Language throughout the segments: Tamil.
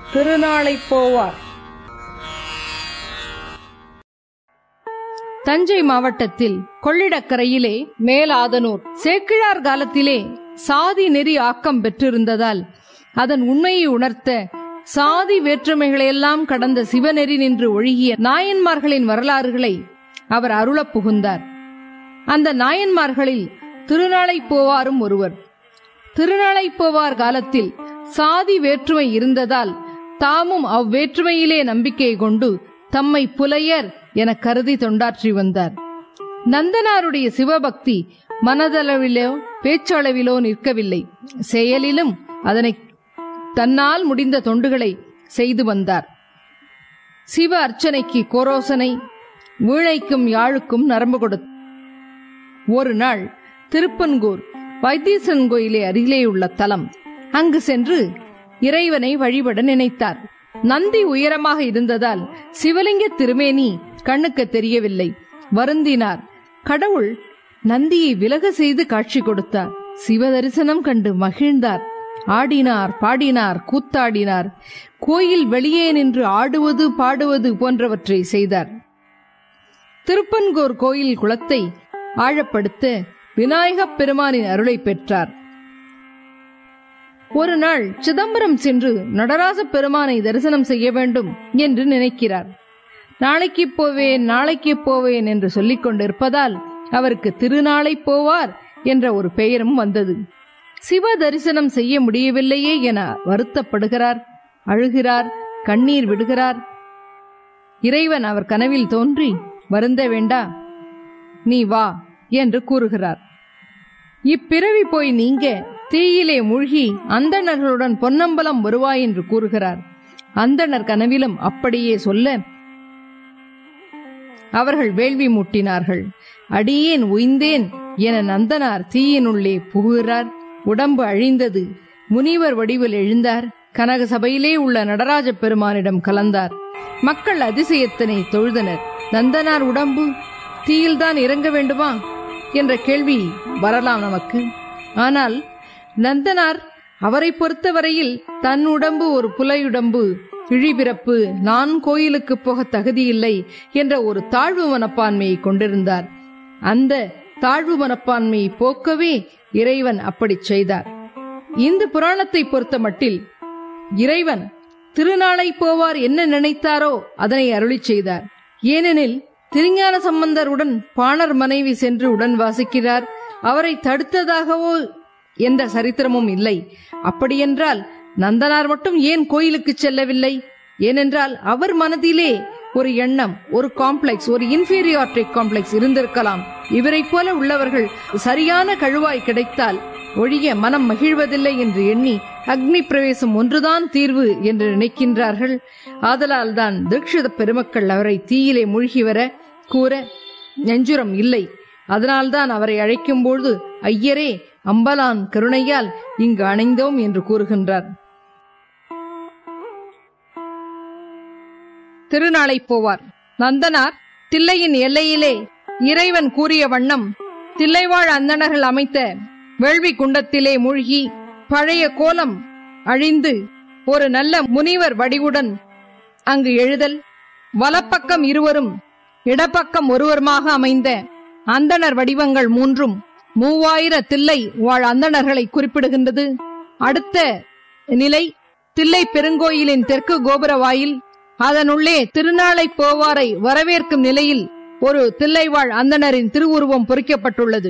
திருநாளை போவார் தஞ்சை மாவட்டத்தில் கொள்ளிடக்கரையிலே மேலாதனூர் சேக்கிழார் காலத்திலே சாதி நெறி ஆக்கம் பெற்றிருந்ததால் அதன் உண்மையை உணர்த்த சாதி வேற்றுமைகளையெல்லாம் கடந்த சிவநெறி நின்று ஒழுகிய நாயன்மார்களின் வரலாறுகளை அவர் அருளப் புகுந்தார் அந்த நாயன்மார்களில் திருநாளை போவாரும் ஒருவர் திருநாளை போவார் காலத்தில் சாதி வேற்றுமை இருந்ததால் தாமும் அவ்வேற்றுமையிலே நம்பிக்கை கொண்டு தம்மை புலையர் என கருதி தொண்டாற்றி வந்தார் நந்தனாருடைய சிவபக்தி மனதளவிலோ பேச்சளவிலோ நிற்கவில்லை செயலிலும் அதனை தன்னால் முடிந்த தொண்டுகளை செய்து வந்தார் சிவ அர்ச்சனைக்கு கோரோசனை வீணைக்கும் யாழுக்கும் நரம்பு கொடு ஒரு நாள் திருப்பன்கூர் வைத்தீசன் கோயிலே அருகிலே உள்ள தலம் அங்கு சென்று இறைவனை வழிபட நினைத்தார் நந்தி உயரமாக இருந்ததால் சிவலிங்க திருமேனி கண்ணுக்கு தெரியவில்லை வருந்தினார் கடவுள் நந்தியை விலக செய்து காட்சி கொடுத்தார் சிவ தரிசனம் கண்டு மகிழ்ந்தார் ஆடினார் பாடினார் கூத்தாடினார் கோயில் வெளியே நின்று ஆடுவது பாடுவது போன்றவற்றை செய்தார் திருப்பன்கோர் கோயில் குளத்தை ஆழப்படுத்த விநாயகப் பெருமானின் அருளை பெற்றார் ஒரு நாள் சிதம்பரம் சென்று நடராச பெருமானை தரிசனம் செய்ய வேண்டும் என்று நினைக்கிறார் நாளைக்கு போவேன் நாளைக்கு போவேன் என்று சொல்லிக் கொண்டிருப்பதால் அவருக்கு திருநாளை போவார் என்ற ஒரு பெயரும் வந்தது சிவ தரிசனம் செய்ய முடியவில்லையே என வருத்தப்படுகிறார் அழுகிறார் கண்ணீர் விடுகிறார் இறைவன் அவர் கனவில் தோன்றி வருந்த வேண்டா நீ வா என்று கூறுகிறார் இப்பிறவி போய் நீங்க தீயிலே மூழ்கி அந்தணர்களுடன் பொன்னம்பலம் வருவாய் என்று கூறுகிறார் அந்தணர் கனவிலும் அப்படியே சொல்ல அவர்கள் வேள்வி மூட்டினார்கள் அடியேன் உய்ந்தேன் என நந்தனார் தீயினுள்ளே புகுகிறார் உடம்பு அழிந்தது முனிவர் வடிவில் எழுந்தார் கனக சபையிலே உள்ள நடராஜ பெருமானிடம் கலந்தார் மக்கள் அதிசயத்தினை தொழுதனர் நந்தனார் உடம்பு தீயில்தான் இறங்க வேண்டுமா என்ற கேள்வி வரலாம் நமக்கு ஆனால் நந்தனார் அவரை பொறுத்தவரையில் தன் உடம்பு ஒரு புலையுடம்பு இழிபிறப்பு நான் கோயிலுக்கு போக தகுதியில்லை என்ற ஒரு தாழ்வு மனப்பான்மையை கொண்டிருந்தார் அந்த தாழ்வு மனப்பான்மையை போக்கவே இறைவன் அப்படிச் செய்தார் இந்த புராணத்தை பொறுத்த மட்டில் இறைவன் திருநாளை போவார் என்ன நினைத்தாரோ அதனை அருளிச் செய்தார் ஏனெனில் திருஞான சம்பந்தருடன் பாணர் மனைவி சென்று உடன் வாசிக்கிறார் அவரை தடுத்ததாகவோ என்ற சரித்திரமும் இல்லை அப்படியென்றால் நந்தனார் மட்டும் ஏன் கோயிலுக்கு செல்லவில்லை ஏனென்றால் அவர் மனதிலே ஒரு எண்ணம் ஒரு காம்ப்ளெக்ஸ் ஒரு இன்ஃபீரியாரிட்டி காம்ப்ளெக்ஸ் இருந்திருக்கலாம் இவரைப் போல உள்ளவர்கள் சரியான கழுவாய் கிடைத்தால் ஒழிய மனம் மகிழ்வதில்லை என்று எண்ணி அக்னி பிரவேசம் ஒன்றுதான் தீர்வு என்று நினைக்கின்றார்கள் ஆதலால் தான் தீட்சித பெருமக்கள் அவரை தீயிலே மூழ்கி வர கூற நெஞ்சுரம் இல்லை அதனால்தான் அவரை அழைக்கும்போது ஐயரே அம்பலான் கருணையால் இங்கு அணைந்தோம் என்று கூறுகின்றார் திருநாளை போவார் நந்தனார் தில்லையின் எல்லையிலே இறைவன் கூறிய வண்ணம் தில்லைவாழ் அந்தணர்கள் அமைத்த வேள்வி குண்டத்திலே மூழ்கி பழைய கோலம் அழிந்து ஒரு நல்ல முனிவர் வடிவுடன் அங்கு எழுதல் வலப்பக்கம் இருவரும் இடப்பக்கம் ஒருவருமாக அமைந்த அந்தணர் வடிவங்கள் மூன்றும் மூவாயிர தில்லை வாழ் அந்தணர்களை குறிப்பிடுகின்றது அடுத்த நிலை தில்லை பெருங்கோயிலின் தெற்கு கோபுர வாயில் அதனுள்ளே திருநாளை போவாரை வரவேற்கும் நிலையில் ஒரு தில்லைவாழ் அந்தணரின் திருவுருவம் பொறிக்கப்பட்டுள்ளது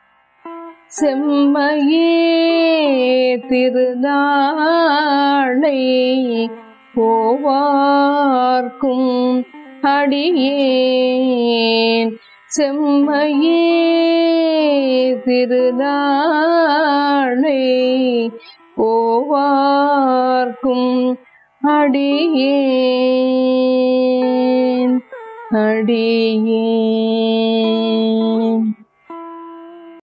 செம்மையே திருநாளை போவார்க்கும் அடியேன் செம்மையே திருநாளை போவார்க்கும் அடியேன் அடியேன்